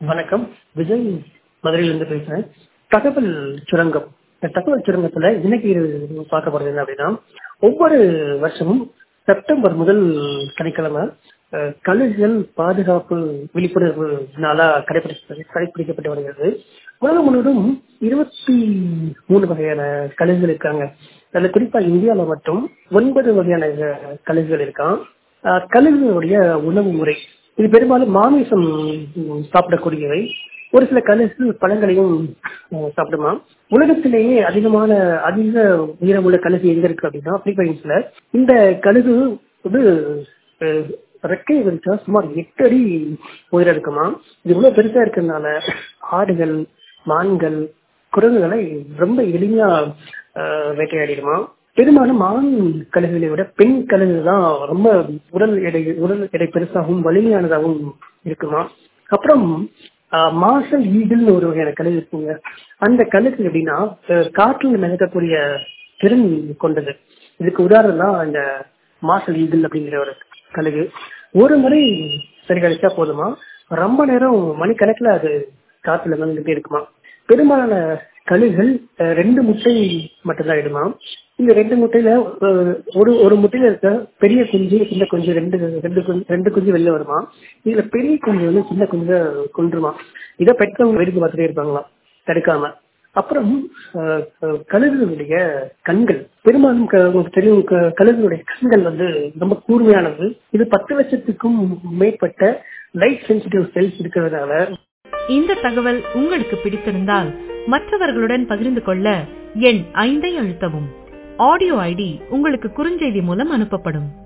வணக்கம் விஜய் மதுரையிலிருந்து பேசுறேன் தகவல் சுரங்கம் இந்த தகவல் சுரங்கத்துல இன்னைக்கு பார்க்க போறது என்ன அப்படின்னா ஒவ்வொரு வருஷமும் செப்டம்பர் முதல் சனிக்கிழமை அஹ், கழுகுகள் பாதுகாப்பு விழிப்புணர்வு நாளா கடைபிடிக்க கடைபிடிக்கப்பட்டு வருகிறது உலகம் முழுவதும் இருபத்தி மூணு வகையான கழுகுகள் இருக்காங்க அதுல குறிப்பா இந்தியாவில் மட்டும் ஒன்பது வகையான அஹ், கழுகுகள் இருக்கான் அஹ், கழுகுகளுடைய உணவு முறை இது பெரும்பாலும் மாமிசம் ம், சாப்பிடக்கூடியவை ஒரு சில கழுகு பழங்களையும் அஹ், சாப்பிடுமா உலகத்திலேயே அதிகமான அதிக உயரமுள்ள கழுகு எங்க இருக்கு அப்படின்னா பிலிப்பைன்ஸ்ல இந்த கழுகு வந்து அஹ், ரெக்கை விரிச்சா சுமார் எட்டு அடி உயரம் இருக்குமா இது இவ்வளவு பெருசா இருக்கிறதுனால ஆடுகள் மான்கள் குரங்குகளை ரொம்ப எளிமையா அஹ், வேட்டையாடிடுமா பெரும்பாலும் ஆண் கழுகுகளை விட பெண் கழுகு தான் ரொம்ப உடல் எடை உடல் எடை பெருசாகவும் வலிமையானதாகவும் இருக்குமா அப்புறம் ஆஹ், மார்ஷல் ஈகிள்னு ஒரு வகையான கழுகு இருக்குங்க அந்த கழுகு எப்படின்னா அஹ், காற்றில் மிதக்கக்கூடிய திறன் கொண்டது இதுக்கு உதாரணம் தான் அந்த மார்ஷல் ஈகிள் அப்படிங்கிற ஒரு கழுகு ஒரு முறை சரிகழிச்சா போதுமா ரொம்ப நேரம் மணிக்கணக்கில் அது காற்றுல மிதந்துட்டே இருக்குமா பெரும்பாலான கழுகுகள் அஹ், ரெண்டு முட்டை மட்டும்தான் இடுமா இந்த ரெண்டு முட்டையில அஹ், ஒரு ஒரு முட்டையில இருக்க பெரிய குஞ்சு சின்ன குஞ்சு ரெண்டு ரெண்டு குஞ்சு ரெண்டு குஞ்சு வெளில வருமா இதுல பெரிய குஞ்சு வந்து சின்ன குஞ்சு கொன்றுமா இதை பெற்றவங்க வேடிக்கை பார்த்துட்டே இருப்பாங்களாம் தடுக்காம அப்புறம் அஹ், அஹ், கழுகுகளுடைய கண்கள் பெரும்பாலும் க- உங்களுக்கு தெரியும் க- கழுகுகளுடைய கண்கள் வந்து ரொம்ப கூர்மையானது இது பத்து லட்சத்துக்கும் மேற்பட்ட லைட் சென்சிட்டிவ் செல்ஸ் இருக்கிறதுனால இந்த தகவல் உங்களுக்கு பிடித்திருந்தால் மற்றவர்களுடன் பகிர்ந்து கொள்ள எண் ஐந்தை அழுத்தவும் ஆடியோ ஐடி உங்களுக்கு குறுஞ்செய்தி மூலம் அனுப்பப்படும்